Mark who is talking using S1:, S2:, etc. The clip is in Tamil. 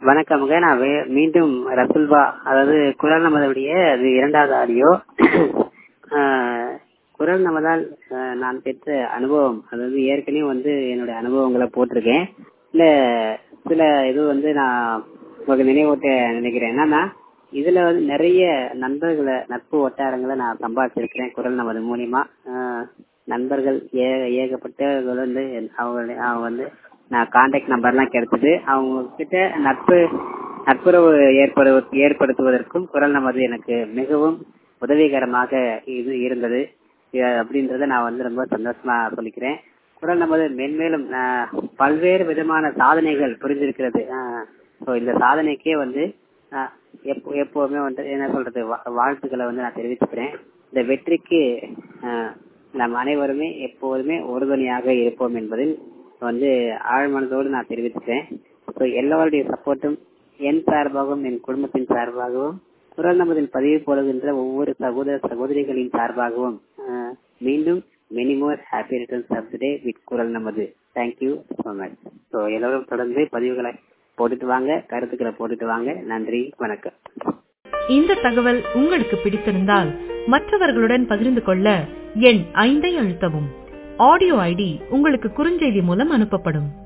S1: வணக்கமுங்க நான் வே- மீண்டும் ரசுல்பா அதாவது குரல் நமதுடைய அது இரண்டாவது ஆடியோ ஆஹ், குரல் நமதால் ஆஹ், நான் பெற்ற அனுபவம் அதாவது ஏற்கனவே வந்து என்னுடைய அனுபவங்களை போட்டிருக்கேன் இல்ல சில இது வந்து நான் உங்களுக்கு நினைவூட்ட நினைக்கிறேன் என்னன்னா இதுல வந்து நிறைய நண்பர்களை நட்பு வட்டாரங்களை நான் சம்பாதிச்சிருக்கிறேன் குரல் நமது மூலியமா ஆஹ், நண்பர்கள் ஏ ஏகப்பட்டவர்கள் வந்து அவங்க அவங்க வந்து நான் கான்டாக்ட் நம்பர்லாம் கிடைச்சது அவங்க கிட்ட நட்பு நட்புறவு ஏற்படு ஏற்படுத்துவதற்கும் குரல் நமது எனக்கு மிகவும் உதவிகரமாக இது இருந்தது இ- அப்படின்றத நான் வந்து ரொம்ப சந்தோஷமா சொல்லிக்கிறேன் குரல் நமது மென்மேலும் ஆஹ், பல்வேறு விதமான சாதனைகள் புரிஞ்சிருக்கிறது ஸோ இந்த சாதனைக்கே வந்து ஆஹ், எப்போ எப்போவுமே வந்து என்ன சொல்றது வா- வாழ்த்துக்களை வந்து நான் தெரிவிச்சுக்கிறேன் இந்த வெற்றிக்கு ஆஹ், நம் அனைவருமே எப்போதுமே உறுதுணையாக இருப்போம் என்பதில் வந்து ஆழ்மனதோடு நான் தெரிவிச்சுக்கிறேன் ஸோ எல்லோருடைய சப்போர்ட்டும் என் சார்பாகவும் என் குடும்பத்தின் சார்பாகவும் குரல் நமதில் பதிவு போடுகின்ற ஒவ்வொரு சகோதர சகோதரிகளின் சார்பாகவும் ஆஹ், மீண்டும் many more happy returns of day with குரல் நமது தேங்க்யூ ஸோ மச் ஸோ எல்லோரும் தொடர்ந்து பதிவுகளை போட்டுட்டு வாங்க கருத்துக்களை போட்டுட்டு வாங்க நன்றி வணக்கம்
S2: இந்த தகவல் உங்களுக்கு பிடித்திருந்தால் மற்றவர்களுடன் பகிர்ந்து கொள்ள எண் ஐந்தை அழுத்தவும் ஆடியோ ஐடி உங்களுக்கு குறுஞ்செய்தி மூலம் அனுப்பப்படும்